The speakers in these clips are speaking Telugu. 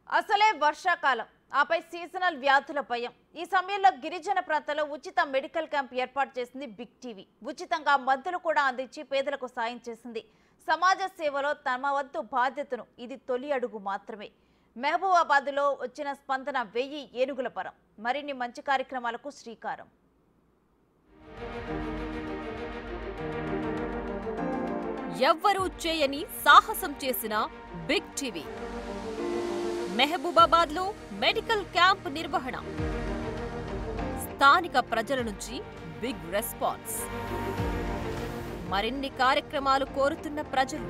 అసలే వర్షాకాలం ఆపై సీజనల్ వ్యాధుల భయం ఈ సమయంలో గిరిజన ప్రాంతాల్లో ఉచిత మెడికల్ క్యాంప్ ఏర్పాటు చేసింది బిగ్ టీవీ ఉచితంగా మందులు కూడా అందించి పేదలకు సాయం చేసింది సమాజ సేవలో తమ వంతు బాధ్యతను ఇది తొలి అడుగు మాత్రమే మహబూబాబాద్లో వచ్చిన స్పందన వెయ్యి ఏనుగుల పరం మరిన్ని మంచి కార్యక్రమాలకు శ్రీకారం ఎవ్వరూ చేయని సాహసం చేసిన బిగ్ టీవీ మెహబూబాబాద్ లో మెడికల్ క్యాంప్ నిర్వహణ స్థానిక ప్రజల నుంచి బిగ్ రెస్పాన్స్ మరిన్ని కార్యక్రమాలు కోరుతున్న ప్రజలు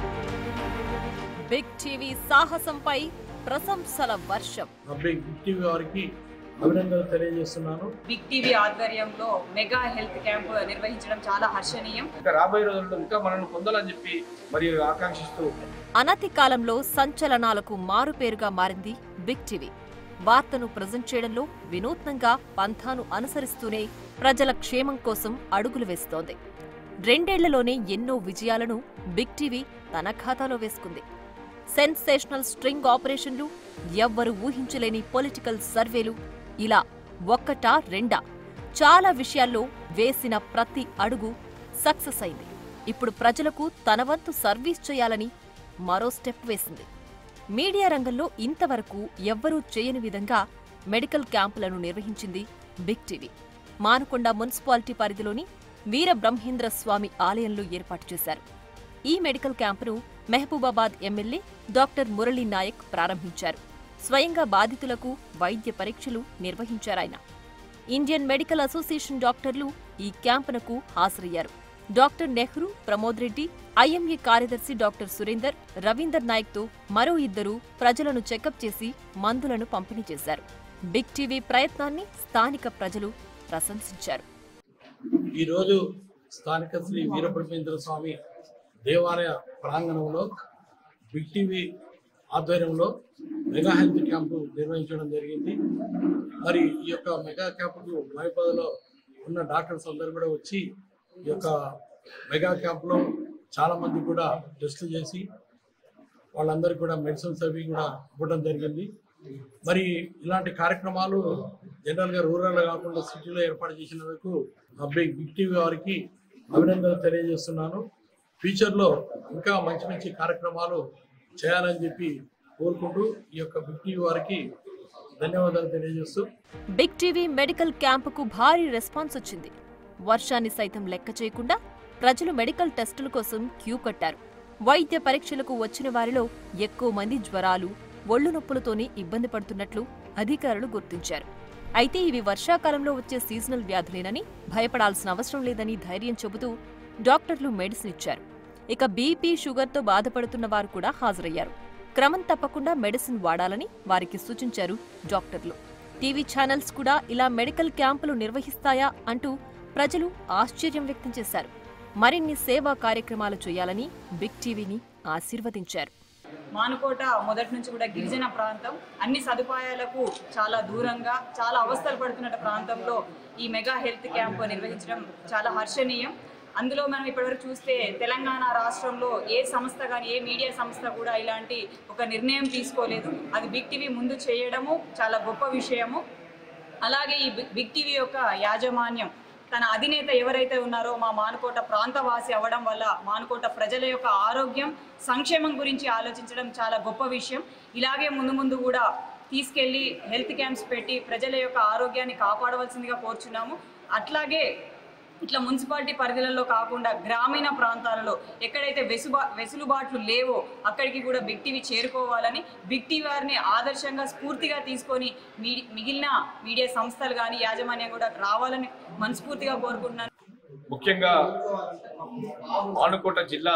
బిగ్ టీవీ సాహసంపై ప్రశంసల వర్షం అబ్బాయి టీవీ వారికి అభినందనలు తెలియజేస్తున్నాను బిగ్ టీవీ ఆధ్వర్యంలో మెగా హెల్త్ క్యాంప్ నిర్వహించడం చాలా హర్షణీయం ఇంకా రాబోయే రోజుల్లో ఇంకా మనల్ని పొందాలని చెప్పి మరి ఆకాంక్షిస్తూ అనతి కాలంలో సంచలనాలకు మారుపేరుగా మారింది బిగ్ టీవీ వార్తను ప్రజెంట్ చేయడంలో వినూత్నంగా పంథాను అనుసరిస్తూనే ప్రజల క్షేమం కోసం అడుగులు వేస్తోంది రెండేళ్లలోనే ఎన్నో విజయాలను బిగ్ టీవీ తన ఖాతాలో వేసుకుంది సెన్సేషనల్ స్ట్రింగ్ ఆపరేషన్లు ఎవ్వరు ఊహించలేని పొలిటికల్ సర్వేలు ఇలా ఒక్కటా రెండా చాలా విషయాల్లో వేసిన ప్రతి అడుగు సక్సెస్ అయింది ఇప్పుడు ప్రజలకు తన వంతు సర్వీస్ చేయాలని మరో స్టెప్ వేసింది మీడియా రంగంలో ఇంతవరకు ఎవ్వరూ చేయని విధంగా మెడికల్ క్యాంపులను నిర్వహించింది బిగ్ టీవీ మానుకొండ మున్సిపాలిటీ పరిధిలోని వీర బ్రహ్మేంద్ర స్వామి ఆలయంలో ఏర్పాటు చేశారు ఈ మెడికల్ క్యాంపును మహబూబాబాద్ ఎమ్మెల్యే డాక్టర్ మురళీ నాయక్ ప్రారంభించారు స్వయంగా బాధితులకు వైద్య పరీక్షలు నిర్వహించారాయన ఇండియన్ మెడికల్ అసోసియేషన్ డాక్టర్లు ఈ క్యాంపునకు హాజరయ్యారు డాక్టర్ నెహ్రూ ప్రమోద్ రెడ్డి ఐఎంఏ కార్యదర్శి డాక్టర్ సురేందర్ రవీందర్ నాయక్తో మరో ఇద్దరు ప్రజలను చెకప్ చేసి మందులను పంపిణీ చేశారు బిగ్ టీవీ ప్రయత్నాన్ని స్థానిక ప్రజలు ప్రశంసించారు ఈరోజు స్థానిక శ్రీ వీరబ్రహ్మేంద్ర స్వామి దేవాలయ ప్రాంగణంలో బిగ్ టీవీ ఆధ్వర్యంలో మెగా హెల్త్ క్యాంపు నిర్వహించడం జరిగింది మరి ఈ యొక్క మెగా క్యాంపుకు మైపదలో ఉన్న డాక్టర్స్ అందరూ కూడా వచ్చి ఈ యొక్క మెగా క్యాంపులో చాలా మంది కూడా టెస్టులు చేసి వాళ్ళందరికీ కూడా మెడిసిన్స్ అవి కూడా ఇవ్వడం జరిగింది మరి ఇలాంటి కార్యక్రమాలు జనరల్గా రూరల్ కాకుండా సిటీలో ఏర్పాటు చేసినందుకు అబ్బాయి బిగ్ టీవీ వారికి అభినందనలు తెలియజేస్తున్నాను ఫ్యూచర్లో ఇంకా మంచి మంచి కార్యక్రమాలు చేయాలని చెప్పి కోరుకుంటూ ఈ యొక్క బిగ్ టీవీ వారికి ధన్యవాదాలు తెలియజేస్తూ బిగ్ టీవీ మెడికల్ క్యాంపుకు భారీ రెస్పాన్స్ వచ్చింది వర్షాన్ని సైతం లెక్క చేయకుండా ప్రజలు మెడికల్ టెస్టుల కోసం క్యూ కట్టారు వైద్య పరీక్షలకు వచ్చిన వారిలో ఎక్కువ మంది జ్వరాలు ఒళ్ళు నొప్పులతోనే ఇబ్బంది పడుతున్నట్లు అధికారులు గుర్తించారు అయితే ఇవి వర్షాకాలంలో వచ్చే సీజనల్ వ్యాధులేనని భయపడాల్సిన అవసరం లేదని ధైర్యం చెబుతూ డాక్టర్లు మెడిసిన్ ఇచ్చారు ఇక బీపీ షుగర్తో బాధపడుతున్న వారు కూడా హాజరయ్యారు క్రమం తప్పకుండా మెడిసిన్ వాడాలని వారికి సూచించారు డాక్టర్లు టీవీ ఛానల్స్ కూడా ఇలా మెడికల్ క్యాంపులు నిర్వహిస్తాయా అంటూ ప్రజలు ఆశ్చర్యం వ్యక్తం చేశారు మరిన్ని సేవా కార్యక్రమాలు చేయాలని బిగ్ టీవీని ఆశీర్వదించారు మానుకోట మొదటి నుంచి కూడా గిరిజన ప్రాంతం అన్ని సదుపాయాలకు చాలా దూరంగా చాలా అవస్థలు పడుతున్న ప్రాంతంలో ఈ మెగా హెల్త్ క్యాంప్ నిర్వహించడం చాలా హర్షణీయం అందులో మనం ఇప్పటివరకు చూస్తే తెలంగాణ రాష్ట్రంలో ఏ సంస్థ కానీ ఏ మీడియా సంస్థ కూడా ఇలాంటి ఒక నిర్ణయం తీసుకోలేదు అది బిగ్ టీవీ ముందు చేయడము చాలా గొప్ప విషయము అలాగే ఈ బిగ్- బిగ్ టీవీ యొక్క యాజమాన్యం తన అధినేత ఎవరైతే ఉన్నారో మా మానుకోట ప్రాంతవాసి అవ్వడం వల్ల మానుకోట ప్రజల యొక్క ఆరోగ్యం సంక్షేమం గురించి ఆలోచించడం చాలా గొప్ప విషయం ఇలాగే ముందు ముందు కూడా తీసుకెళ్లి హెల్త్ క్యాంప్స్ పెట్టి ప్రజల యొక్క ఆరోగ్యాన్ని కాపాడవలసిందిగా కోరుచున్నాము అట్లాగే ఇట్లా మున్సిపాలిటీ పరిధిలలో కాకుండా గ్రామీణ ప్రాంతాలలో ఎక్కడైతే వెసుబా వెసులుబాట్లు లేవో అక్కడికి కూడా బిగ్ టీవీ చేరుకోవాలని బిగ్ టీవీ వారిని ఆదర్శంగా స్ఫూర్తిగా తీసుకొని మీ మిగిలిన మీడియా సంస్థలు కానీ యాజమాన్యం కూడా రావాలని మనస్ఫూర్తిగా కోరుకుంటున్నాను ముఖ్యంగా ఆనుకోట జిల్లా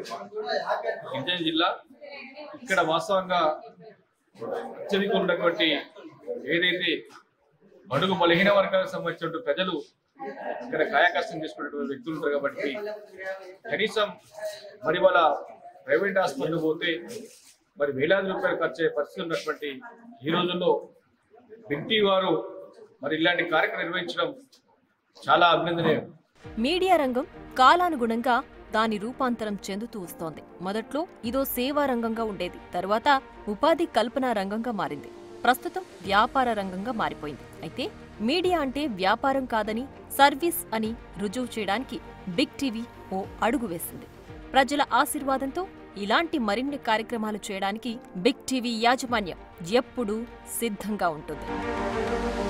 గిరిజన జిల్లా ఇక్కడ వాస్తవంగా అత్యధిక ఉన్నటువంటి ఏదైతే బడుగు బలహీన వర్గాలకు సంబంధించిన ప్రజలు ఇక్కడ కాయకష్టం చేసుకునేటువంటి వ్యక్తులు ఉంటారు కాబట్టి కనీసం మరి వాళ్ళ ప్రైవేట్ హాస్పిటల్ పోతే మరి వేలాది రూపాయలు ఖర్చు అయ్యే పరిస్థితి ఉన్నటువంటి ఈ రోజుల్లో బిగ్ టీ వారు మరి ఇలాంటి కార్యక్రమం నిర్వహించడం చాలా అభినందనీయం మీడియా రంగం కాలానుగుణంగా దాని రూపాంతరం చెందుతూ వస్తోంది మొదట్లో ఇదో సేవా రంగంగా ఉండేది తరువాత ఉపాధి కల్పన రంగంగా మారింది ప్రస్తుతం వ్యాపార రంగంగా మారిపోయింది అయితే మీడియా అంటే వ్యాపారం కాదని సర్వీస్ అని రుజువు చేయడానికి బిగ్ టీవీ ఓ అడుగు వేసింది ప్రజల ఆశీర్వాదంతో ఇలాంటి మరిన్ని కార్యక్రమాలు చేయడానికి బిగ్ టీవీ యాజమాన్యం ఎప్పుడూ సిద్ధంగా ఉంటుంది